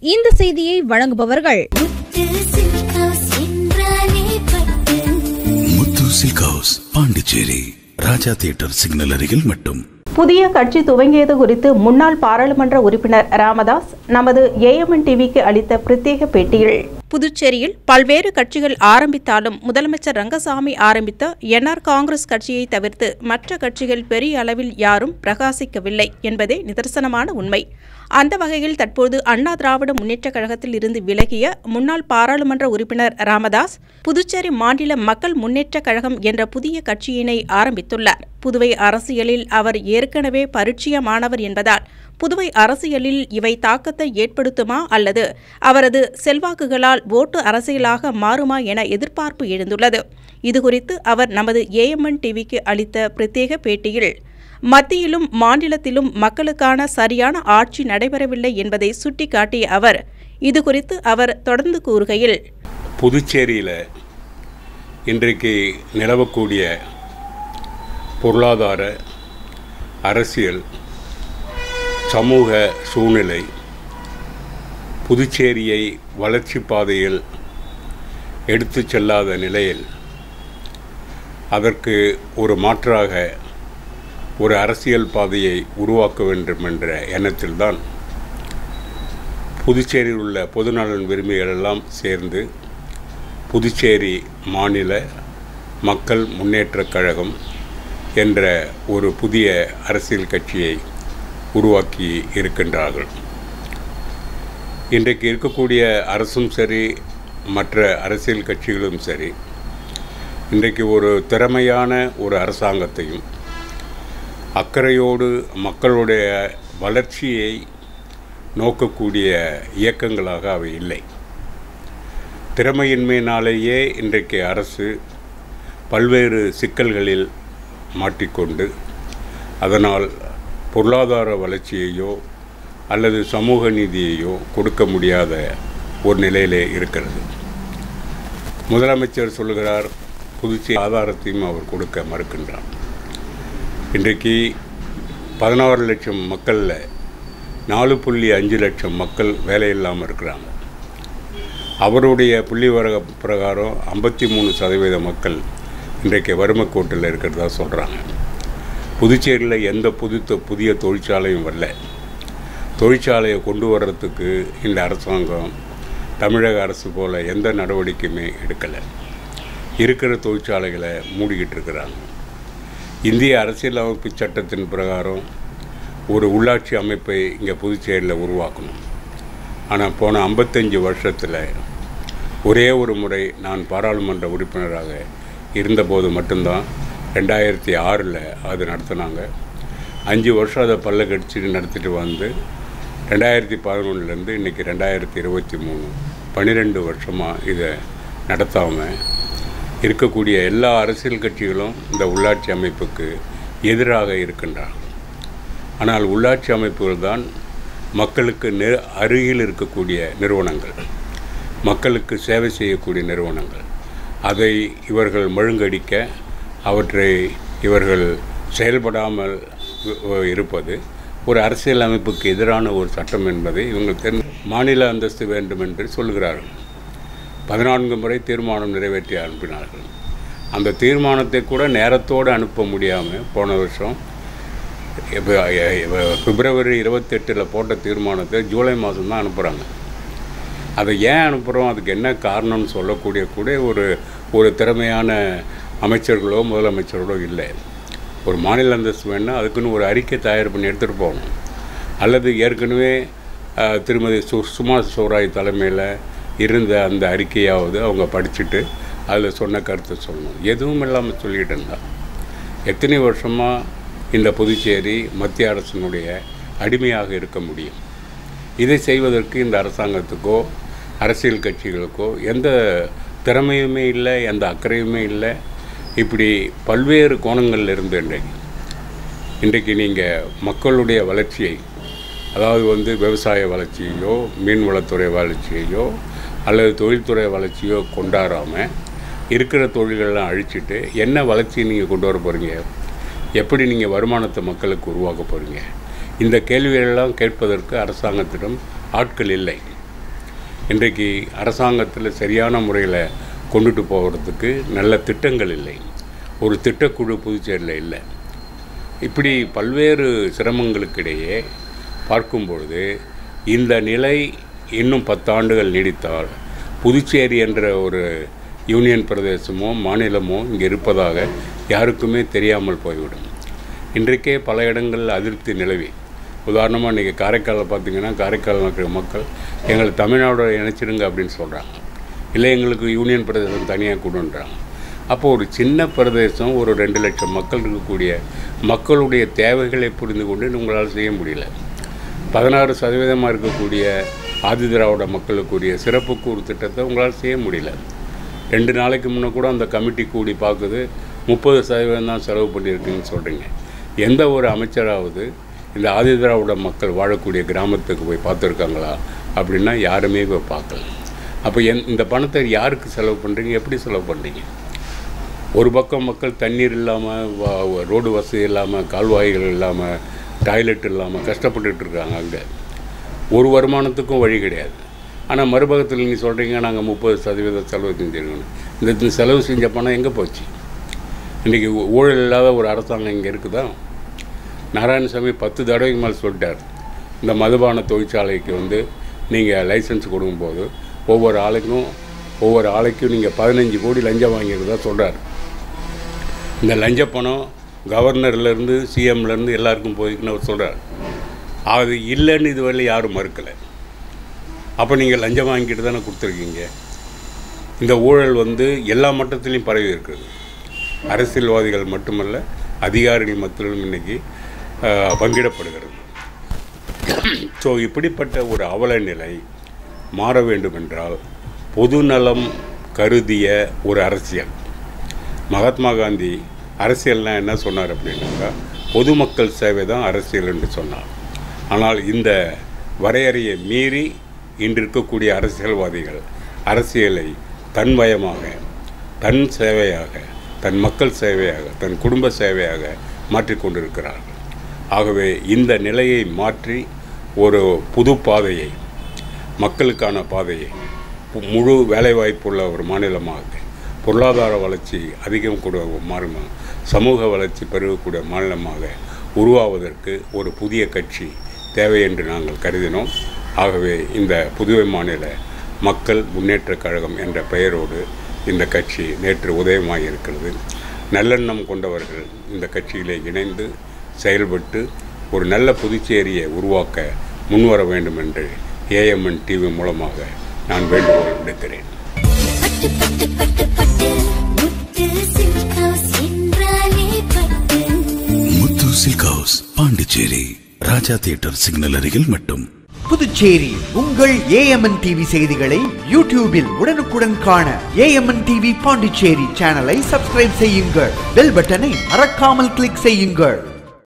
இந்த செய்தியை வழங்குபவர்கள் முத்து சில்காஸ் என்றாலே பட்டு Muthu silk house Pondicherry Raja theatre signal அருகில் மட்டும் புதிய கட்சி துவங்கியது குறித்து முன்னாள் பாராளுமன்ற உறுப்பினர் ராமதாஸ் நமது ஏஎம்என் டிவிக்கு அளித்த பிரத்யேக பேட்டியில் புதுச்சேரியில் பல்வேறு கட்சிகள் ஆரம்பித்தாலும் முதலமைச்சர் ரங்கசாமி ஆரம்பித்த என்ஆர் காங்கிரஸ் கட்சியை தவிர்த்து மற்ற கட்சிகள் பெரிய அளவில் யாரும் பிரகாசிக்கவில்லை என்பதே நிதர்சனமான உண்மை அந்த வகையில் தற்போது அண்ணா திராவிட முன்னேற்றக் கழகத்தில் இருந்து விலகிய முன்னாள் பாராளுமன்ற உறுப்பினர் ராமதாஸ் புதுச்சேரி மாநில மக்கள் முன்னேற்றக் கழகம் என்ற புதிய கட்சியினை ஆரம்பித்துள்ளார் புதுவை அரசியலில் அவர் ஏற்கனவே பரிச்சயமானவர் என்பதால் புதுவை அரசியலில் இவை தாக்கத்தை ஏற்படுத்துமா அல்லது அவரது செல்வாக்குகளால் ஓட்டு அரசியலாக மாறுமா என எதிர்பார்ப்பு எழுந்துள்ளது இதுகுறித்து அவர் நமது ஏஎம்என் டிவிக்கு அளித்த பிரத்யேக பேட்டியில் மத்தியிலும் மாநிலத்திலும் மக்களுக்கான சரியான ஆட்சி நடைபெறவில்லை என்பதை சுட்டிக்காட்டிய அவர் இதுகுறித்து அவர் தொடர்ந்து கூறுகையில் புதுச்சேரியில் இன்றைக்கு நிலவக்கூடிய பொருளாதார அரசியல் சமூக சூழ்நிலை புதுச்சேரியை வளர்ச்சி பாதையில் எடுத்துச் செல்லாத நிலையில் அதற்கு ஒரு மாற்றாக ஒரு அரசியல் பாதையை உருவாக்க வேண்டும் என்ற எண்ணத்தில்தான் புதுச்சேரியில் உள்ள பொதுநலன் விரும்பிகள் எல்லாம் சேர்ந்து புதுச்சேரி மாநில மக்கள் முன்னேற்றக் கழகம் என்ற ஒரு புதிய அரசியல் கட்சியை உருவாக்கி இருக்கின்றார்கள் இன்றைக்கு இருக்கக்கூடிய அரசும் சரி மற்ற அரசியல் கட்சிகளும் சரி இன்றைக்கு ஒரு திறமையான ஒரு அரசாங்கத்தையும் அக்கறையோடு மக்களுடைய வளர்ச்சியை நோக்கக்கூடிய இயக்கங்களாக அவை இல்லை திறமையின்மையினாலேயே இன்றைக்கு அரசு பல்வேறு சிக்கல்களில் மாட்டிக்கொண்டு அதனால் பொருளாதார வளர்ச்சியையோ அல்லது சமூக நீதியையோ கொடுக்க முடியாத ஒரு நிலையிலே இருக்கிறது முதலமைச்சர் சொல்கிறார் புதுச்சேரி ஆதாரத்தையும் அவர் கொடுக்க மறுக்கின்றார் இன்றைக்கு பதினாறு லட்சம் மக்களில் நாலு புள்ளி அஞ்சு லட்சம் மக்கள் வேலை இல்லாமல் இருக்கிறாங்க அவருடைய புள்ளி வர பிரகாரம் ஐம்பத்தி மூணு சதவீத மக்கள் இன்றைக்கு வறுமை கோட்டில் இருக்கிறதா சொல்கிறாங்க புதுச்சேரியில் எந்த புது புதிய தொழிற்சாலையும் வரல தொழிற்சாலையை கொண்டு வர்றதுக்கு இந்த அரசாங்கம் தமிழக அரசு போல் எந்த நடவடிக்கையுமே எடுக்கலை இருக்கிற தொழிற்சாலைகளை மூடிக்கிட்டு இருக்கிறாங்க இந்திய அரசியலமைப்பு சட்டத்தின் பிரகாரம் ஒரு உள்ளாட்சி அமைப்பை இங்கே புதுச்சேரியில் உருவாக்கணும் ஆனால் போன ஐம்பத்தஞ்சு வருஷத்தில் ஒரே ஒரு முறை நான் பாராளுமன்ற உறுப்பினராக இருந்தபோது மட்டும்தான் ரெண்டாயிரத்தி ஆறில் அது நடத்தினாங்க அஞ்சு வருஷம் அதை பல்ல கடிச்சிட்டு நடத்திட்டு வந்து ரெண்டாயிரத்தி பதினொன்றுலேருந்து இன்றைக்கி ரெண்டாயிரத்தி இருபத்தி மூணு பன்னிரெண்டு வருஷமாக இதை நடத்தாமல் இருக்கக்கூடிய எல்லா அரசியல் கட்சிகளும் இந்த உள்ளாட்சி அமைப்புக்கு எதிராக இருக்கின்றார்கள் ஆனால் உள்ளாட்சி அமைப்புகள் தான் மக்களுக்கு நெ அருகில் இருக்கக்கூடிய நிறுவனங்கள் மக்களுக்கு சேவை செய்யக்கூடிய நிறுவனங்கள் அதை இவர்கள் மழுங்கடிக்க அவற்றை இவர்கள் செயல்படாமல் இ- இருப்பது ஒரு அரசியல் அமைப்புக்கு எதிரான ஒரு சட்டம் என்பதை இவங்க தெரிந்து மாநில அந்தஸ்து வேண்டும் என்று சொல்கிறார்கள் பதினான்கு முறை தீர்மானம் நிறைவேற்றி அனுப்பினார்கள் அந்த தீர்மானத்தை கூட நேரத்தோடு அனுப்ப முடியாமல் போன வருஷம் இப்போ பிப்ரவரி இருபத்தெட்டில் போட்ட தீர்மானத்தை ஜூலை மாதம் தான் அனுப்புகிறாங்க அதை ஏன் அனுப்புகிறோம் அதுக்கு என்ன காரணம்னு சொல்லக்கூடிய கூட ஒரு ஒரு திறமையான அமைச்சர்களோ முதலமைச்சர்களோ இல்லை ஒரு மாநில அந்தஸ்து வேணால் அதுக்குன்னு ஒரு அறிக்கை தயார் பண்ணி எடுத்துகிட்டு போகணும் அல்லது ஏற்கனவே அஹ், திருமதி சு சுமா சோராய் தலைமையில் இருந்த அந்த அறிக்கையாவது அவங்க படிச்சுட்டு அதில் சொன்ன கருத்தை சொல்லணும் எதுவும் இல்லாமல் சொல்லிகிட்டு இருந்தா எத்தனை வருஷமாக இந்த புதுச்சேரி மத்திய அரசினுடைய அடிமையாக இருக்க முடியும் இதை செய்வதற்கு இந்த அரசாங்கத்துக்கோ அரசியல் கட்சிகளுக்கோ எந்த திறமையுமே இல்லை எந்த அக்கறையுமே இல்லை இப்படி பல்வேறு கோணங்கள்ல இருந்து இன்றைக்கு இன்றைக்கு நீங்கள் மக்களுடைய வளர்ச்சியை அதாவது வந்து விவசாய வளர்ச்சியையோ மீன்வளத்துறை வளர்ச்சியையோ அல்லது தொழில்துறை வளர்ச்சியோ கொண்டாடாமல் இருக்கிற தொழில்களெல்லாம் அழிச்சிட்டு என்ன வளர்ச்சியை நீங்கள் கொண்டு வர போகிறீங்க எப்படி நீங்கள் வருமானத்தை மக்களுக்கு உருவாக்க போகிறீங்க இந்த கேள்விகளெல்லாம் கேட்பதற்கு அரசாங்கத்திடம் ஆட்கள் இல்லை இன்றைக்கு அரசாங்கத்தில் சரியான முறையில் கொண்டுட்டு போகிறதுக்கு நல்ல திட்டங்கள் இல்லை ஒரு திட்டக்குழு புதுச்சேரியில் இல்லை இப்படி பல்வேறு சிரமங்களுக்கிடையே பார்க்கும்பொழுது இந்த நிலை இன்னும் பத்தாண்டுகள் நீடித்தால் புதுச்சேரி என்ற ஒரு யூனியன் பிரதேசமோ மாநிலமோ இங்கே இருப்பதாக யாருக்குமே தெரியாமல் போய்விடும் இன்றைக்கே பல இடங்களில் அதிருப்தி நிலவி உதாரணமாக இன்றைக்கி காரைக்காலில் பார்த்தீங்கன்னா காரைக்கால் இருக்கிற மக்கள் எங்களை தமிழ்நாடோட இணைச்சிடுங்க அப்படின்னு சொல்கிறாங்க இல்லை எங்களுக்கு யூனியன் பிரதேசம் தனியாக கொடுன்றாங்க அப்போ ஒரு சின்ன பிரதேசம் ஒரு ரெண்டு லட்சம் மக்கள் இருக்கக்கூடிய மக்களுடைய தேவைகளை புரிந்து கொண்டு உங்களால் செய்ய முடியல பதினாறு சதவீதமாக இருக்கக்கூடிய ஆதி திராவிட மக்களுக்குரிய சிறப்பு கூறு திட்டத்தை உங்களால் செய்ய முடியல ரெண்டு நாளைக்கு முன்னே கூட அந்த கமிட்டி கூடி பார்க்குது முப்பது சதவீதம் தான் செலவு பண்ணியிருக்குன்னு சொல்கிறீங்க எந்த ஒரு அமைச்சராவது இந்த ஆதி திராவிட மக்கள் வாழக்கூடிய கிராமத்துக்கு போய் பார்த்துருக்காங்களா அப்படின்னா யாருமே போய் பார்க்கல அப்போ என் இந்த பணத்தை யாருக்கு செலவு பண்ணுறீங்க எப்படி செலவு பண்ணுறீங்க ஒரு பக்கம் மக்கள் தண்ணீர் இல்லாமல் ரோடு வசதி இல்லாமல் கால்வாய்கள் இல்லாமல் டாய்லெட் இல்லாமல் கஷ்டப்பட்டுட்டு இருக்காங்க அங்கே ஒரு வருமானத்துக்கும் வழி கிடையாது ஆனால் மறுபக்கத்தில் நீங்கள் சொல்கிறீங்க நாங்கள் முப்பது சதவீதம் செலவு செஞ்சிருக்கணும் இந்த செலவு செஞ்ச பணம் எங்கே போச்சு இன்றைக்கி ஊழல் இல்லாத ஒரு அரசாங்கம் இங்கே இருக்குதா நாராயணசாமி பத்து தடவைக்கு மேலே சொல்லிட்டார் இந்த மதுபான தொழிற்சாலைக்கு வந்து நீங்கள் லைசன்ஸ் கொடுக்கும்போது ஒவ்வொரு ஆளுக்கும் ஒவ்வொரு ஆலைக்கும் நீங்கள் பதினஞ்சு கோடி லஞ்சம் வாங்கியிருந்தா சொல்கிறார் இந்த லஞ்ச பணம் கவர்னர்லேருந்து சிஎம்லேருந்து எல்லாருக்கும் போயிருக்குன்னு அவர் சொல்கிறார் அது இல்லைன்னு இதுவரை யாரும் மறுக்கலை அப்போ நீங்கள் லஞ்சம் வாங்கிட்டு தானே கொடுத்துருக்கீங்க இந்த ஊழல் வந்து எல்லா மட்டத்திலையும் பரவி இருக்குது அரசியல்வாதிகள் மட்டுமல்ல அதிகாரிகள் மத்தியிலும் இன்னைக்கு ஆஹ், பங்கிடப்படுகிறது ஸோ இப்படிப்பட்ட ஒரு அவல நிலை மாற வேண்டுமென்றால் பொதுநலம் கருதிய ஒரு அரசியல் மகாத்மா காந்தி அரசியல்னால் என்ன சொன்னார் அப்படின்னாக்கா பொதுமக்கள் சேவை தான் அரசியல் என்று சொன்னார் ஆனால் இந்த வரையறையை மீறி இன்று இருக்கக்கூடிய அரசியல்வாதிகள் அரசியலை தன்மயமாக தன் சேவையாக தன் மக்கள் சேவையாக தன் குடும்ப சேவையாக மாற்றிக்கொண்டிருக்கிறார்கள் ஆகவே இந்த நிலையை மாற்றி ஒரு புது பாதையை மக்களுக்கான பாதையை பு- முழு வேலைவாய்ப்புள்ள ஒரு மாநிலமாக பொருளாதார வளர்ச்சி அதிகம் கூட மாறும் சமூக வளர்ச்சி பெருகக்கூடிய மாநிலமாக உருவாவதற்கு ஒரு புதிய கட்சி தேவை என்று நாங்கள் கருதினோம் ஆகவே இந்த புதுவை மாநில மக்கள் முன்னேற்றக் கழகம் என்ற பெயரோடு இந்த கட்சி நேற்று உதயமாகி இருக்கிறது நல்லெண்ணம் கொண்டவர்கள் இந்த கட்சியிலே இணைந்து செயல்பட்டு ஒரு நல்ல புதுச்சேரியை உருவாக்க முன்வர வேண்டும் என்று ஏஎம்என் டிவி மூலமாக நான் வேண்டுகோள் விடுக்கிறேன் பட்டு பட்டு பட்டு பட்டு முத்து சில்க் ஹவுஸ் என்றாலே பட்டு Muthu silk house Pondicherry Raja theatre signal அருகில் மட்டும் புதுச்சேரி உங்கள் ஏஎம்என் டிவி செய்திகளை யூடியூபில் உடனுக்குடன் காண ஏஎம்என் டிவி பாண்டிச்சேரி சேனலை சப்ஸ்கிரைப் செய்யுங்கள் பெல் பட்டனை மறக்காமல் கிளிக் செய்யுங்கள்